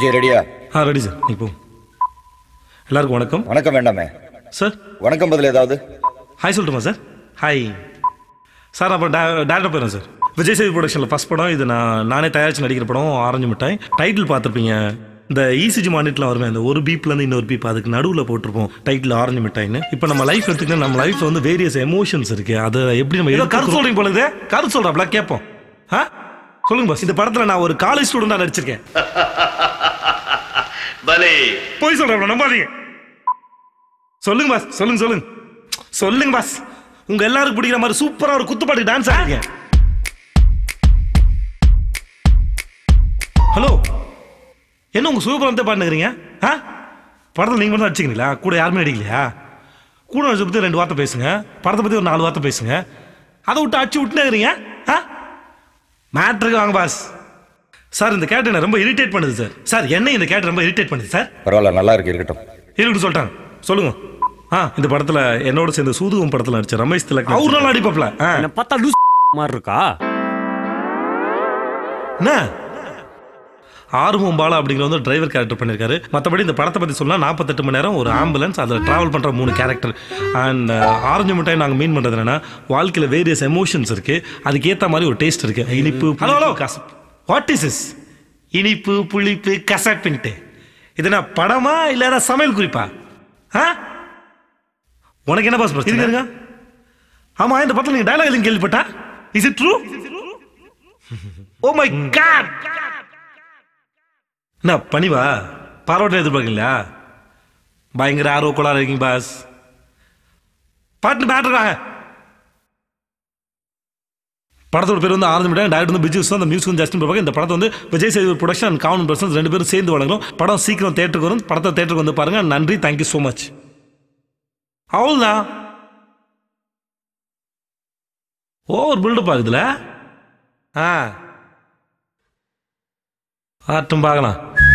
விஜய் ரெடியா ஆ ready sir நீ போ எல்லாருக்கும் வணக்கம் வணக்கம் வேண்டாமே சார் வணக்கம் பதில் ஏதாவது ஹாய் சொல்லட்டுமா சார் ஹாய் சார் அப்புறம் டேரக்டர் போயிடும் சார் விஜய் சேவி ப்ரொடக்ஷனில் ஃபஸ்ட் படம் இது நான் நானே தயாரிச்சு நடிக்கிற படம் ஆரஞ்சு மிட்டாய் டைட்டில் பார்த்துருப்பீங்க இந்த இசிஜி மானிட்டில் வருமே அந்த ஒரு பீப்லேருந்து இன்னொரு பீப் அதுக்கு நடுவில் போட்டிருப்போம் டைட்டில் ஆரஞ்சு மிட்டாய்னு இப்போ நம்ம லைஃப் எடுத்துக்கிட்டா நம்ம லைஃப்ல வந்து வேரியஸ் எமோஷன்ஸ் இருக்கு அதை எப்படி நம்ம ஏதோ கருத்து சொல்றீங்க போல இது கருத்து சொல்கிறாப்ல கேட்போம் ஆ சொல்லுங்க பாஸ் இந்த படத்தில் நான் ஒரு காலேஜ் ஸ்டூடெண்டாக நடிச்சிருக்கேன் பலே போய் சொல்கிறேன் நம்பாதீங்க சொல்லுங்க பாஸ் சொல்லுங்க சொல்லுங்க சொல்லுங்க பாஸ் உங்க எல்லாருக்கும் பிடிக்கிற மாதிரி சூப்பரா ஒரு குத்துப்பாட்டு டான்ஸ் ஆடுங்க ஹலோ என்ன உங்க சுயபுரத்தை பாட்டுக்கிறீங்க ஆ படத்தில் நீங்க மட்டும் அடிச்சுக்கிறீங்களா கூட யாருமே அடிக்கலையா கூட நடிச்ச பத்தி ரெண்டு வார்த்தை பேசுங்க படத்தை பத்தி ஒரு நாலு வார்த்தை பேசுங்க அதை விட்டு அடிச்சு விட்டுனேங்கிறீங்க ஆ மேட்ருக்கு வாங்க பாஸ் சார் இந்த கேரக்டர் என்ன ரொம்ப இரிட்டேட் பண்ணுது சார் சார் என்ன இந்த கேரக்டர் ரொம்ப இரிட்டேட் பண்ணுது சார் பரவாயில்ல நல்லா இருக்கு இருக்கட்டும் இருக்கட்டும் சொல்லிட்டாங்க சொல்லுங்க ஆ இந்த படத்துல என்னோட சேர்ந்து சூதுகம் படத்துல நடிச்ச ரமேஷ் திலக் அவர் நல்லா அடிப்பாப்ல ஆ, என்ன பார்த்தா லூஸ் மாதிரி இருக்கா என்ன ஆர்வம் பாலா அப்படிங்கிற வந்து டிரைவர் கேரக்டர் பண்ணியிருக்காரு மற்றபடி இந்த படத்தை பற்றி சொன்னால் நாற்பத்தெட்டு மணி நேரம் ஒரு ஆம்புலன்ஸ் அதில் ட்ராவல் பண்ணுற மூணு கேரக்டர் அண்ட் ஆரஞ்சு மிட்டாய் நாங்கள் மீன் பண்ணுறது என்னன்னா வாழ்க்கையில் வேரியஸ் எமோஷன்ஸ் இருக்கு அதுக்கு ஏற்ற மாதிரி ஒரு டேஸ்ட் இருக்கு இனிப்பு ஹலோ ஹலோ கசப் வாட் இஸ் இஸ் இனிப்பு புளிப்பு கசப்புன்ட்டு இது என்ன படமா இல்லை ஏதாவது சமையல் குறிப்பா ஆ உனக்கு என்ன பாஸ் பிரச்சனை இருங்க ஆமா இந்த படத்தில் நீங்க டயலாக் எதுவும் கேள்விப்பட்டா is it true oh my god என்ன பணிவா பாராட்டு எதிர்பார்க்கலையா பயங்கர ஆர்வ கோளாறு இருக்கீங்க பாஸ் பாட்டு மேட்ருக்காங்க படத்தோட பேர் வந்து ஆரஞ்சு மிட்டாய் டேரக்டர் வந்து பிஜு அந்த மியூசிக் வந்து ஜஸ்டின் பிரபாகர் இந்த படத்தை வந்து Vijay Sethu production and common persons ரெண்டு பேரும் சேர்ந்து வழங்குறோம் படம் சீக்கிரம் தேட்டருக்கு வரும் படத்தை தேட்டருக்கு வந்து பாருங்க நன்றி தேங்க்யூ ஸோ மச் அவ்வளோதான் ஓவர் பில்டப் ஆகுதுல ஆ ஆட்டும் பார்க்கலாம்